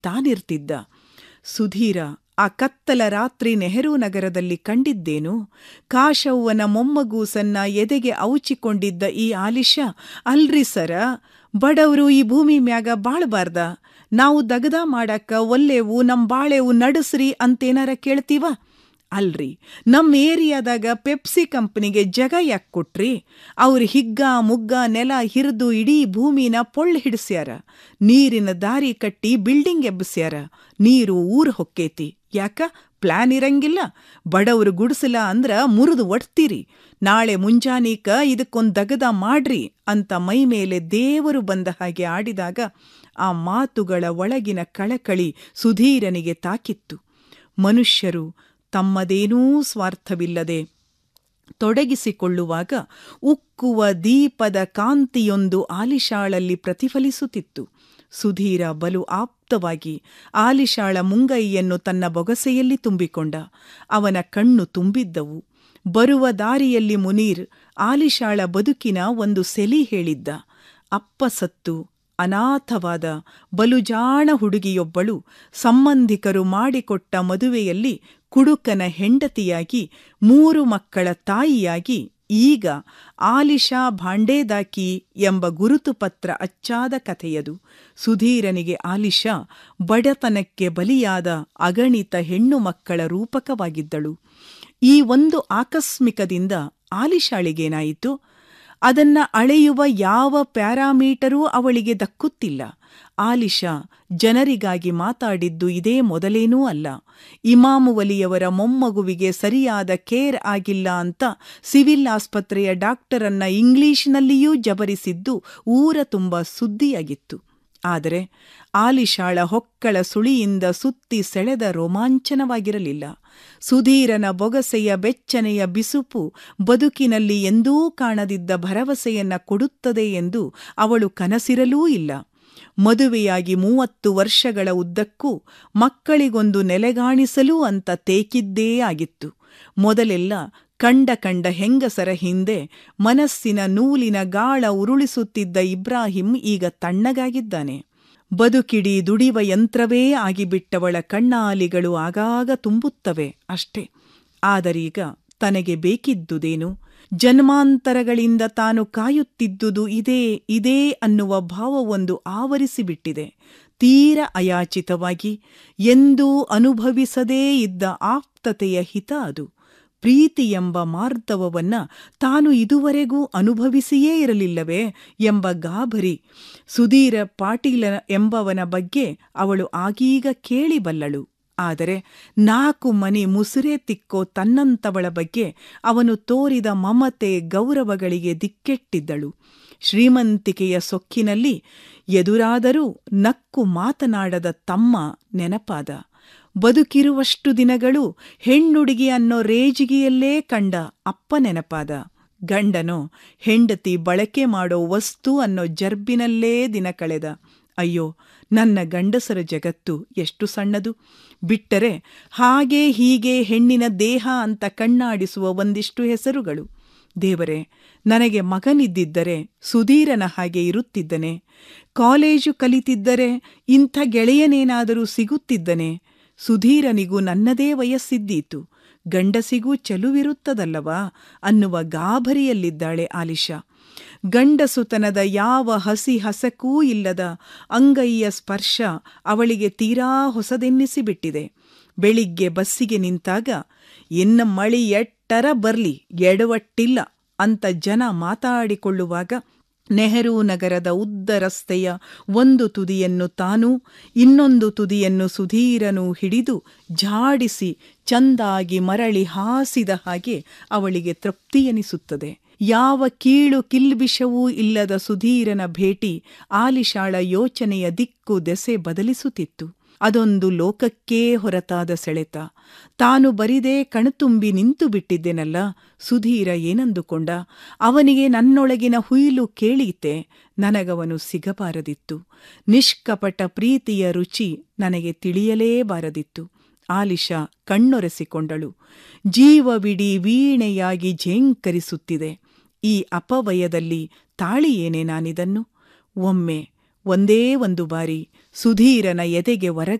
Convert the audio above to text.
ತಾನಿರ್ತಿದ್ದ ಸುಧೀರ ಆ ಕತ್ತಲ ರಾತ್ರಿ ನೆಹರು ನಗರದಲ್ಲಿ ಕಂಡಿದ್ದೇನು ಕಾಶವ್ವನ ಮೊಮ್ಮಗೂಸನ್ನ ಎದೆಗೆ ಔಚಿಕೊಂಡಿದ್ದ ಈ ಆಲಿಶ ಅಲ್ರಿ ಸರ ಬಡವರು ಈ ಭೂಮಿ ಮ್ಯಾಗ ಬಾಳ್ಬಾರ್ದ ನಾವು ದಗದ ಮಾಡಕ್ಕ ಒಲ್ಲೆವು ನಮ್ ಬಾಳೆವು ನಡಸ್ರಿ ಅಂತೇನಾರ ಕೇಳ್ತೀವ ಅಲ್ರಿ ನಮ್ಮ ಏರಿಯಾದಾಗ ಪೆಪ್ಸಿ ಕಂಪ್ನಿಗೆ ಜಗ ಯಾಕೆ ಕೊಟ್ರಿ ಅವ್ರು ಹಿಗ್ಗ ಮುಗ್ಗ ನೆಲ ಹಿರಿದು ಇಡೀ ಭೂಮಿನ ಪೊಳ್ಳು ಹಿಡಿಸ್ಯಾರ ನೀರಿನ ದಾರಿ ಕಟ್ಟಿ ಬಿಲ್ಡಿಂಗ್ ಎಬ್ಬಿಸ್ಯಾರ ನೀರು ಊರ್ ಹೊಕ್ಕೇತಿ ಯಾಕ ಪ್ಲಾನ್ ಇರಂಗಿಲ್ಲ ಬಡವರು ಗುಡಿಸಲ ಅಂದ್ರ ಮುರಿದು ಒಡ್ತೀರಿ ನಾಳೆ ಮುಂಜಾನೀಕ ಇದಕ್ಕೊಂದ್ ದಗದ ಮಾಡ್ರಿ ಅಂತ ಮೈ ಮೇಲೆ ದೇವರು ಬಂದ ಹಾಗೆ ಆಡಿದಾಗ ಆ ಮಾತುಗಳ ಒಳಗಿನ ಕಳಕಳಿ ಸುಧೀರನಿಗೆ ತಾಕಿತ್ತು ಮನುಷ್ಯರು ತಮ್ಮದೇನೂ ಸ್ವಾರ್ಥವಿಲ್ಲದೆ ತೊಡಗಿಸಿಕೊಳ್ಳುವಾಗ ಉಕ್ಕುವ ದೀಪದ ಕಾಂತಿಯೊಂದು ಆಲಿಶಾಳಲ್ಲಿ ಪ್ರತಿಫಲಿಸುತ್ತಿತ್ತು ಸುಧೀರ ಬಲು ಆಪ್ತವಾಗಿ ಆಲಿಶಾಳ ಮುಂಗೈಯನ್ನು ತನ್ನ ಬೊಗಸೆಯಲ್ಲಿ ತುಂಬಿಕೊಂಡ ಅವನ ಕಣ್ಣು ತುಂಬಿದ್ದವು ಬರುವ ದಾರಿಯಲ್ಲಿ ಮುನೀರ್ ಆಲಿಶಾಳ ಬದುಕಿನ ಒಂದು ಸೆಲಿ ಹೇಳಿದ್ದ ಅಪ್ಪ ಸತ್ತು ಅನಾಥವಾದ ಬಲುಜಾಣ ಹುಡುಗಿಯೊಬ್ಬಳು ಸಂಬಂಧಿಕರು ಮಾಡಿಕೊಟ್ಟ ಮದುವೆಯಲ್ಲಿ ಕುಡುಕನ ಹೆಂಡತಿಯಾಗಿ ಮೂರು ಮಕ್ಕಳ ತಾಯಿಯಾಗಿ ಈಗ ಆಲಿಶಾ ಭಾಂಡೇದಾಕಿ ಎಂಬ ಗುರುತು ಪತ್ರ ಅಚ್ಚಾದ ಕಥೆಯದು ಸುಧೀರನಿಗೆ ಆಲಿಶಾ ಬಡತನಕ್ಕೆ ಬಲಿಯಾದ ಅಗಣಿತ ಹೆಣ್ಣು ಮಕ್ಕಳ ರೂಪಕವಾಗಿದ್ದಳು ಈ ಒಂದು ಆಕಸ್ಮಿಕದಿಂದ ಆಲಿಶಾಳಿಗೇನಾಯಿತು ಅದನ್ನ ಅಳೆಯುವ ಯಾವ ಪ್ಯಾರಾಮೀಟರೂ ಅವಳಿಗೆ ದಕ್ಕುತ್ತಿಲ್ಲ ಆಲಿಶಾ ಜನರಿಗಾಗಿ ಮಾತಾಡಿದ್ದು ಇದೇ ಮೊದಲೇನೂ ಅಲ್ಲ ಇಮಾಮು ವಲಿಯವರ ಮೊಮ್ಮಗುವಿಗೆ ಸರಿಯಾದ ಕೇರ್ ಆಗಿಲ್ಲ ಅಂತ ಸಿವಿಲ್ ಆಸ್ಪತ್ರೆಯ ಡಾಕ್ಟರನ್ನ ಇಂಗ್ಲಿಷ್ನಲ್ಲಿಯೂ ಜಬರಿಸಿದ್ದು ಊರ ತುಂಬ ಸುದ್ದಿಯಾಗಿತ್ತು ಆದರೆ ಆಲಿಶಾಳ ಹೊಕ್ಕಳ ಸುಳಿಯಿಂದ ಸುತ್ತಿ ಸೆಳೆದ ರೋಮಾಂಚನವಾಗಿರಲಿಲ್ಲ ಸುಧೀರನ ಬೊಗಸೆಯ ಬೆಚ್ಚನೆಯ ಬಿಸುಪು ಬದುಕಿನಲ್ಲಿ ಎಂದೂ ಕಾಣದಿದ್ದ ಭರವಸೆಯನ್ನ ಕೊಡುತ್ತದೆ ಎಂದು ಅವಳು ಕನಸಿರಲೂ ಇಲ್ಲ ಮದುವೆಯಾಗಿ ಮೂವತ್ತು ವರ್ಷಗಳ ಉದ್ದಕ್ಕೂ ಮಕ್ಕಳಿಗೊಂದು ನೆಲೆಗಾಣಿಸಲು ಅಂತ ತೇಕಿದ್ದೇ ಆಗಿತ್ತು ಮೊದಲೆಲ್ಲ ಕಂಡ ಕಂಡ ಹೆಂಗಸರ ಹಿಂದೆ ಮನಸ್ಸಿನ ನೂಲಿನ ಗಾಳ ಉರುಳಿಸುತ್ತಿದ್ದ ಇಬ್ರಾಹಿಂ ಈಗ ತಣ್ಣಗಾಗಿದ್ದಾನೆ ಬದುಕಿಡಿ ದುಡಿವ ಯಂತ್ರವೇ ಆಗಿಬಿಟ್ಟವಳ ಕಣ್ಣಾಲಿಗಳು ಆಗಾಗ ತುಂಬುತ್ತವೆ ಅಷ್ಟೇ ಆದರೀಗ ತನಗೆ ಬೇಕಿದ್ದುದೇನು ಜನ್ಮಾಂತರಗಳಿಂದ ತಾನು ಕಾಯುತ್ತಿದ್ದುದು ಇದೇ ಇದೇ ಅನ್ನುವ ಭಾವವೊಂದು ಆವರಿಸಿಬಿಟ್ಟಿದೆ ತೀರ ಅಯಾಚಿತವಾಗಿ ಎಂದೂ ಅನುಭವಿಸದೇ ಇದ್ದ ಆಪ್ತತೆಯ ಹಿತ ಅದು ಪ್ರೀತಿ ಎಂಬ ಮಾರ್ಧವವನ್ನ ತಾನು ಇದುವರೆಗೂ ಅನುಭವಿಸಿಯೇ ಇರಲಿಲ್ಲವೇ ಎಂಬ ಗಾಬರಿ ಸುಧೀರ ಪಾಟೀಲ ಎಂಬವನ ಬಗ್ಗೆ ಅವಳು ಆಗೀಗ ಕೇಳಿಬಲ್ಲಳು ಆದರೆ ನಾಲ್ಕು ಮನೆ ಮುಸುರೆ ತಿಕ್ಕೋ ತನ್ನಂತವಳ ಬಗ್ಗೆ ಅವನು ತೋರಿದ ಮಮತೆ ಗೌರವಗಳಿಗೆ ದಿಕ್ಕೆಟ್ಟಿದ್ದಳು ಶ್ರೀಮಂತಿಕೆಯ ಸೊಕ್ಕಿನಲ್ಲಿ ಎದುರಾದರೂ ನಕ್ಕು ಮಾತನಾಡದ ತಮ್ಮ ನೆನಪಾದ ಬದುಕಿರುವಷ್ಟು ದಿನಗಳು ಹೆಣ್ಣುಡುಗಿ ಅನ್ನೋ ರೇಜಿಗೆಯಲ್ಲೇ ಕಂಡ ಅಪ್ಪ ನೆನಪಾದ ಗಂಡನೋ ಹೆಂಡತಿ ಬಳಕೆ ಮಾಡೋ ವಸ್ತು ಅನ್ನೋ ಜರ್ಬಿನಲ್ಲೇ ದಿನ ಕಳೆದ ಅಯ್ಯೋ ನನ್ನ ಗಂಡಸರ ಜಗತ್ತು ಎಷ್ಟು ಸಣ್ಣದು ಬಿಟ್ಟರೆ ಹಾಗೆ ಹೀಗೆ ಹೆಣ್ಣಿನ ದೇಹ ಅಂತ ಕಣ್ಣಾಡಿಸುವ ಒಂದಿಷ್ಟು ಹೆಸರುಗಳು ದೇವರೇ ನನಗೆ ಮಗನಿದ್ದಿದ್ದರೆ ಸುಧೀರನ ಹಾಗೆ ಇರುತ್ತಿದ್ದನೆ ಕಾಲೇಜು ಕಲಿತಿದ್ದರೆ ಇಂಥ ಗೆಳೆಯನೇನಾದರೂ ಸಿಗುತ್ತಿದ್ದನೆ ಸುಧೀರನಿಗೂ ನನ್ನದೇ ವಯಸ್ಸಿದ್ದೀತು ಗಂಡಸಿಗೂ ಚೆಲುವಿರುತ್ತದಲ್ಲವಾ ಅನ್ನುವ ಗಾಭರಿಯಲ್ಲಿದ್ದಾಳೆ ಆಲಿಶಾ ಗಂಡಸುತನದ ಯಾವ ಹಸಿ ಹಸಕೂ ಇಲ್ಲದ ಅಂಗೈಯ ಸ್ಪರ್ಶ ಅವಳಿಗೆ ತೀರಾ ಹೊಸದೆನ್ನಿಸಿಬಿಟ್ಟಿದೆ ಬೆಳಿಗ್ಗೆ ಬಸ್ಸಿಗೆ ನಿಂತಾಗ ಇನ್ನ ಮಳಿ ಎಟ್ಟರ ಬರ್ಲಿ ಎಡವಟ್ಟಿಲ್ಲ ಅಂತ ಜನ ಮಾತಾಡಿಕೊಳ್ಳುವಾಗ ನೆಹರು ನಗರದ ಉದ್ದ ರಸ್ತೆಯ ಒಂದು ತುದಿಯನ್ನು ತಾನು ಇನ್ನೊಂದು ತುದಿಯನ್ನು ಸುಧೀರನು ಹಿಡಿದು ಝಾಡಿಸಿ ಚಂದಾಗಿ ಮರಳಿ ಹಾಸಿದ ಹಾಗೆ ಅವಳಿಗೆ ತೃಪ್ತಿಯನಿಸುತ್ತದೆ ಯಾವ ಕೀಳು ಕಿಲ್ಬಿಷವೂ ಇಲ್ಲದ ಸುಧೀರನ ಭೇಟಿ ಆಲಿಶಾಳ ಯೋಚನೆಯ ದಿಕ್ಕು ದೆಸೆ ಬದಲಿಸುತ್ತಿತ್ತು ಅದೊಂದು ಲೋಕಕ್ಕೇ ಹೊರತಾದ ಸೆಳೆತ ತಾನು ಬರಿದೇ ಕಣ್ತುಂಬಿ ನಿಂತು ಬಿಟ್ಟಿದ್ದೆನಲ್ಲ ಸುಧೀರ ಏನಂದುಕೊಂಡ ಅವನಿಗೆ ನನ್ನೊಳಗಿನ ಹುಯಿಲು ಕೇಳೀತೆ ನನಗವನು ಸಿಗಬಾರದಿತ್ತು ನಿಷ್ಕಪಟ ಪ್ರೀತಿಯ ರುಚಿ ನನಗೆ ತಿಳಿಯಲೇಬಾರದಿತ್ತು ಆಲಿಶಾ ಕಣ್ಣೊರೆಸಿಕೊಂಡಳು ಜೀವವಿಡೀ ವೀಣೆಯಾಗಿ ಝೇಂಕರಿಸುತ್ತಿದೆ ಈ ಅಪವಯದಲ್ಲಿ ತಾಳಿಯೇನೆ ನಾನಿದನ್ನು ಒಮ್ಮೆ ಒಂದೇ ಒಂದು ಬಾರಿ ಸುಧೀರನ ಎದೆಗೆ ಒರಗ